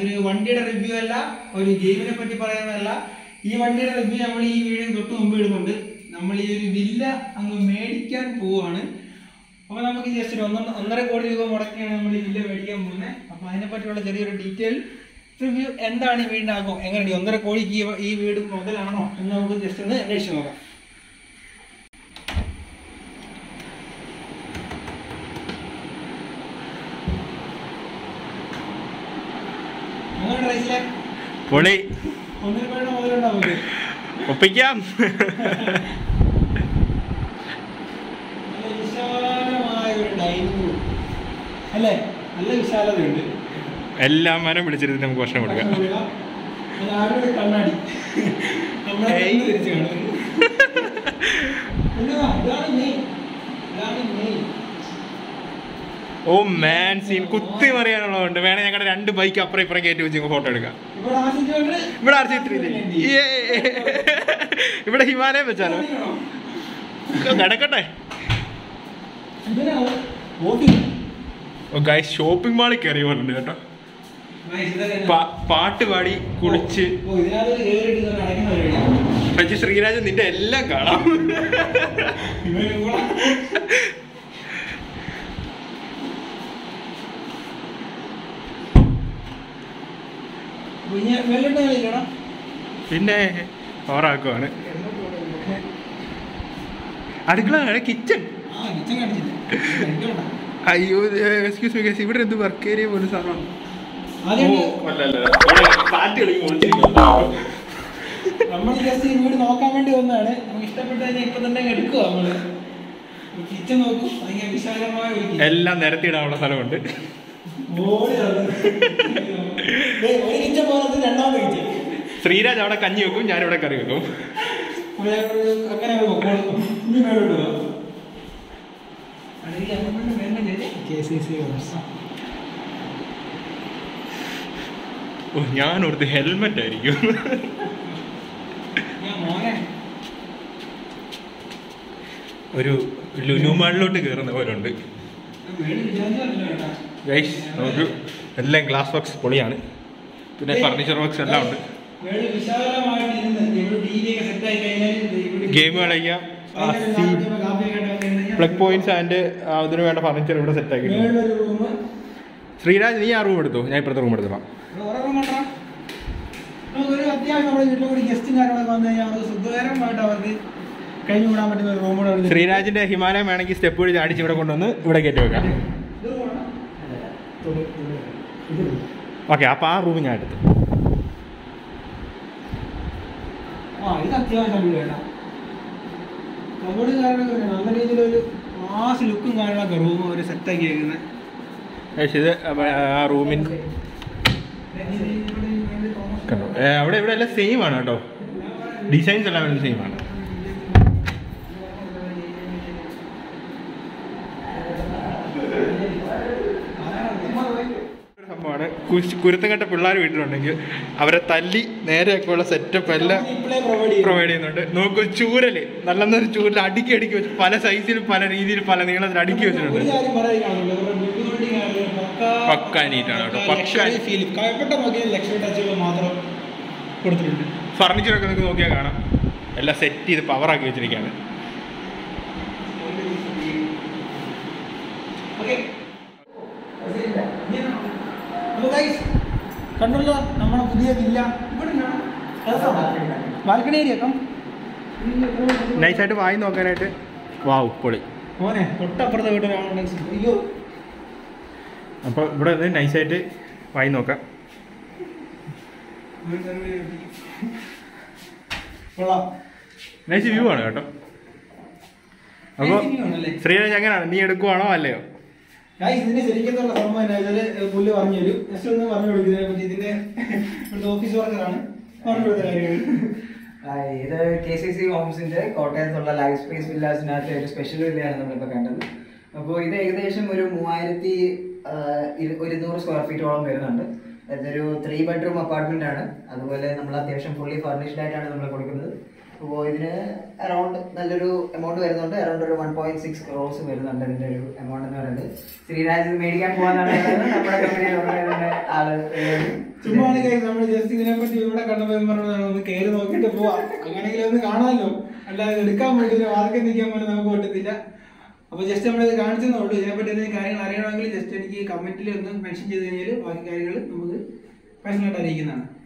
ഇതൊരു വണ്ടിയുടെ റിവ്യൂ അല്ല ഒരു ഗെയിമിനെ പറ്റി പറയാനല്ല ഈ വണ്ടിയുടെ റിവ്യൂ നമ്മൾ ഈ വീഡിയോ തൊട്ട് മുമ്പ് ഇടുന്നുണ്ട് നമ്മൾ ഈ ഒരു വില്ല അങ്ങ് മേടിക്കാൻ പോവാണ് അപ്പൊ നമുക്ക് ജസ്റ്റ് ഒരു ഒന്നര ഒന്നര കോടി രൂപ മുടക്കിയാണ് നമ്മൾ ഈ വില്ല മേടിക്കാൻ പോകുന്നത് അപ്പൊ അതിനെ പറ്റിയുള്ള ചെറിയൊരു ഡീറ്റെയിൽ റിവ്യൂ എന്താണ് ഈ വീടിന്റെ ആകും എങ്ങനെയാണ് ഈ ഒന്നര കോടിക്ക് ഈ- ഈ വീട് മുതലാണോ എന്ന് നമുക്ക് ജസ്റ്റ് ഒന്ന് അന്വേഷിച്ച് നോക്കാം അങ്ങനെ റൈസിലെ പൊളി ഒന്നര കോടിയുടെ മുതലുണ്ടാവും ഒപ്പിക്കാം നല്ല വിശാലമായ ഒരു ഡൈനിങ് റൂം അല്ലേ നല്ല വിശാലതയുണ്ട് എല്ലാ മരം വിളിച്ചിരുന്ന് നമുക്ക് ഭക്ഷണം കൊടുക്കാം അത് ആരുടെ ഒരു കണ്ണാടി നമ്മളെ ഏയ്. കണ്ണ് തിരിച്ച് കാണുന്നു. പിന്നെ വാ, ഇതാണ് main. ഇതാണ് main. ഓ മാൻ സീൻ കുത്തി മറിയാനുള്ളതുണ്ട് വേണേ ഞങ്ങളുടെ രണ്ട് ബൈക്ക് അപ്പുറം ഇപ്പുറം കയറ്റി വെച്ച് ഫോട്ടോ എടുക്കാം ഇവിടെ ആശിച്ചുകൊണ്ട് ഇവിടെ ആർ സി ത്രീ ഇവിടെ ഹിമാലയം വെച്ചാലോ നടക്കട്ടെ ഇതിനാണ് walking. ഓ ഗൈസ് ഷോപ്പിംഗ് മാളിൽ കയറി പോലുണ്ട് കേട്ടോ Guys, ഇതൊക്കെ എന്നാ? പാ- പാട്ട് പാടി കുളിച്ച് ഓ, ഇതിനകത്ത് കേറിയിട്ട് ഇതൊക്കെ അടയ്ക്കുന്ന പരിപാടിയാണ്. പക്ഷേ ശ്രീരാജ് നിന്റെ എല്ലാം കാണാം ഇവര് കൂടെ കുഞ്ഞ് വെള്ളിട്ട് കളിക്കണോ പിന്നെ ഓറാക്കുവാണ് അടുക്കള കിച്ചൺ ആ കിച്ചൻ കണ്ടിച്ചില്ല കഴിക്കണ്ട. അയ്യോ എക്സ്ക്യൂസ് മീ ഗൈസ് ഇവിടെ എന്ത് വർക്ക് ഏരിയ പോലെ സാധനമാണ് ആദ്യം നമ്മൾ ജസ്റ്റ് ഈ വീട് നോക്കാൻ വേണ്ടി വന്നതാണ് നമുക്ക് ഇഷ്ടപ്പെട്ട് കഴിഞ്ഞാൽ ഇപ്പൊ തന്നെ അങ്ങ് എടുക്കുക നമ്മള് കിച്ചൺ നോക്കൂ ഭയങ്കര വിശാലമായ ഒരു kitchen. എല്ലാം നിരത്തിയിടാനുള്ള സ്ഥലമുണ്ട് ഓടി നടന്ന്. ദേ, ഒരു കിച്ചൺ പോകുന്നത് രണ്ടാമത്തെ കിച്ചൺ ശ്രീരാജ് അവിടെ കഞ്ഞി വെക്കും ഞാനിവിടെ കറി വെക്കും അങ്ങനെ അങ്ങ് പൊക്കോളും. ഇനി മേലോട്ട് പോവാം. അടിയിൽ അങ്ങോട്ട് വേണ്ട ചേച്ചി. KCC വർഷം. ഓ ഞാൻ ഓർത്ത് ഹെൽമെറ്റ് ആയിരിക്കും ഞാൻ മോനെ ഒരു ലുലുമാളിലോട്ട് കയറുന്ന പോലെ ഉണ്ട് വീട് വിചാരിച്ചതല്ല കേട്ടാ. ഗൈസ് നമുക്ക് എല്ലാം ഗ്ലാസ് വർക്ക്സ് പൊളിയാണ് പിന്നെ ഫർണിച്ചർ വർക്ക്സ് എല്ലാം ഉണ്ട് വീട് വിശാലമായിട്ട് ഇരുന്ന് ഇവിടെ ടി വി ഒക്കെ സെറ്റ് ആയി കഴിഞ്ഞാൽ ഇവിടെ ഗെയിം കളിക്കാം വൈകുന്നേരം സീറ്റ് കാപ്പിയൊക്കെ കാപ്പിയൊക്കെ ഉണ്ടാക്കി കഴിഞ്ഞാൽ പ്ലഗ് പോയിന്റ്സ് ആൻഡ് അതിന് വേണ്ട ഫർണിച്ചർ ഇവിടെ സെറ്റ് ആക്കി മേളിലൊരു റൂം ശ്രീരാജ് നീ ആ റൂം എടുത്തു ഞാൻ ഇപ്പുറത്തെ റൂം എടുത്തോളാം വേറെ റൂം കണ്ടാ നമുക്കൊരു അത്യാവശ്യം നമ്മുടെ വീട്ടിൽ കൂടി ഗസ്റ്റും കാര്യങ്ങളൊക്കെ വന്നു കഴിഞ്ഞാൽ അവർക്ക് സുഖകരമായിട്ട് അവർക്ക് കഴിഞ്ഞു വിടാൻ പറ്റുന്ന ഒരു റൂം കൂടെ അവിടെ ശ്രീരാജിന്റെ ഹിമാലയം വേണമെങ്കിൽ സ്റ്റെപ്പ് വഴി ചാടിച്ച് ഇവിടെ കൊണ്ടുവന്ന് ഇവിടെ കയറ്റി വെക്കാം ഓക്കെ അപ്പോൾ ആ റൂം ഞാൻ എടുത്തു ആ ഇത് അത്യാവശ്യം വീട് കേട്ടാ കബോർഡ് കാര്യങ്ങളൊക്കെ ഉണ്ട്. നല്ല രീതിയിലൊരു മാസ് ലുക്കും കാര്യങ്ങളൊക്കെ റൂം ഒരു സെറ്റാക്കി വെക്കുന്നത് ഗൈസ്, ഇത് ആ റൂമിൻ കണ്ടോ ഏ, അവിടെ ഇവിടെ എല്ലാം സെയിം ആണ് കേട്ടോ ഡിസൈൻസ് എല്ലാം സെയിം ആണ് ഒരു സംഭവമാണ് കുശ്- കുരുത്തം കെട്ട പിള്ളേർ വീട്ടിലുണ്ടെങ്കിൽ അവരെ തല്ലി നേരെയൊക്കെയുള്ള സെറ്റപ്പ് എല്ലാം ഇപ്പോഴേ പ്രൊവൈഡ് ചെയ്യും പ്രൊവൈഡ് ചെയ്യുന്നുണ്ട് നോക്കൂ ചൂരല് നല്ലെന്നൊരു ചൂരൽ അടുക്കി അടുക്കി വെച്ച് പല സൈസിലും പല രീതിയിൽ പല നീളത്തിൽ അടുക്കി ഒരു വെച്ചിട്ടുണ്ട് കാര്യം പറയുകയാണല്ലോ ഇവരുടെ building ആണെങ്കിലും പക്കാ- പക്കാ neat ആണ് കേട്ടോ. പക്കാ- ലക്ഷറി feel. കഴപ്പെട്ട നോക്കിയാൽ ലക്ഷറി ടച്ചുകൾ മാത്രം കൊടുത്തിട്ടുണ്ട് ഫർണിച്ചറൊക്കെ നിങ്ങൾക്ക് നോക്കിയാൽ കാണാം എല്ലാം സെറ്റ് ചെയ്ത് പവറാക്കി വെച്ചിരിക്കുകയാണ് Okay. അപ്പൊ guys, കണ്ടല്ലോ നമ്മുടെ പുതിയ വില്ല ബാൽക്കണി ഏരിയ കം നൈസായിട്ട് വായി നോക്കാനായിട്ട് വാവ് പൊളി മോനെ തൊട്ടപ്പുറത്തെ വീട്ടിലാണ് അയ്യോ അപ്പോൾ ഇവിടെ നിന്ന് നൈസായിട്ട് വായി നോക്കാം കൊള്ളാം നൈസ് വ്യൂ ആണ് കേട്ടോ അപ്പോൾ Nice view ആണല്ലേ? ശ്രീരാജ് എങ്ങനെയാണ് നീ എടുക്കുവാണോ അല്ലയോ ഗായ്സ് ഇതിന്റെ ശരിക്കത്തുള്ള സംഭവം എന്നാ വെച്ചാല് പുള്ളി പറഞ്ഞു തരും ജസ്റ്റ് ഒന്ന് പറഞ്ഞു കൊടുക്കും ഇതിനെ പറ്റി ഇതിന്റെ ഇവിടുത്തെ ഓഫീസ് വർക്കറാണ് പറഞ്ഞു കൊടുത്ത കാര്യങ്ങൾ ആ, ഇത് കെ സി സി ഹോംസിന്റെ കോട്ടയത്തുള്ള ലൈഫ് സ്പേസ് വില്ലാസിനകത്ത് ഒരു സ്പെഷ്യൽ വില്ലയാണ് നമ്മളിപ്പോൾ കണ്ടത് അപ്പോൾ ഇത് ഏകദേശം ഒരു മൂവായിരത്തി ആ, ഇരു- ഒരുന്നൂറ് സ്ക്വയർ ഫീറ്റോളം വരുന്നുണ്ട് ഇതൊരു ത്രീ ബെഡ്റൂം അപ്പാർട്ട്മെന്റ് ആണ് അതുപോലെ നമ്മൾ അത്യാവശ്യം ഫുള്ളി ഫർണിഷ്ഡ് ആയിട്ടാണ് നമ്മൾ കൊടുക്കുന്നത് അപ്പോൾ ഇതിന് അറൗണ്ട് നല്ലൊരു എമൗണ്ട് വരുന്നുണ്ട് അറൗണ്ട് ഒരു വൺ പോയിന്റ് സിക്സ് ക്രോസ് വരുന്നുണ്ട് ഇതിന്റെ ഒരു എമൗണ്ട് എന്ന് പറയുന്നത് ശ്രീരാജ് ഇത് മേടിക്കാൻ പോകാന്നാണ് പറയുന്നത്. നമ്മുടെ കമ്പനിയിലുള്ള ആള് ചുമ്മാ നമ്മൾ ജസ്റ്റ് ഇതിനെ പറ്റി ഇവിടെ കണ്ടപ്പോൾ പറഞ്ഞതാണ് ഒന്ന് കയറി നോക്കിയിട്ട് പോവാം അങ്ങനെയെങ്കിലും ഒന്ന് കാണാമല്ലോ അല്ലാതെ എടുക്കാൻ വേണ്ടി ഒരു വാർക്കം നിൽക്കാൻ പോലും നമുക്ക് പറ്റത്തില്ല അപ്പോൾ ജസ്റ്റ് നമ്മളിത് കാണിച്ചെന്നേ ഉള്ളൂ ഇതിനെപ്പറ്റി എന്തെങ്കിലും കാര്യങ്ങൾ അറിയണമെങ്കിൽ ജസ്റ്റ് എനിക്ക് കമന്റിൽ ഒന്ന് മെൻഷൻ ചെയ്ത് കഴിഞ്ഞാൽ ബാക്കി കാര്യങ്ങൾ നമുക്ക് പേഴ്സണലായിട്ട് അറിയിക്കുന്നതാണ്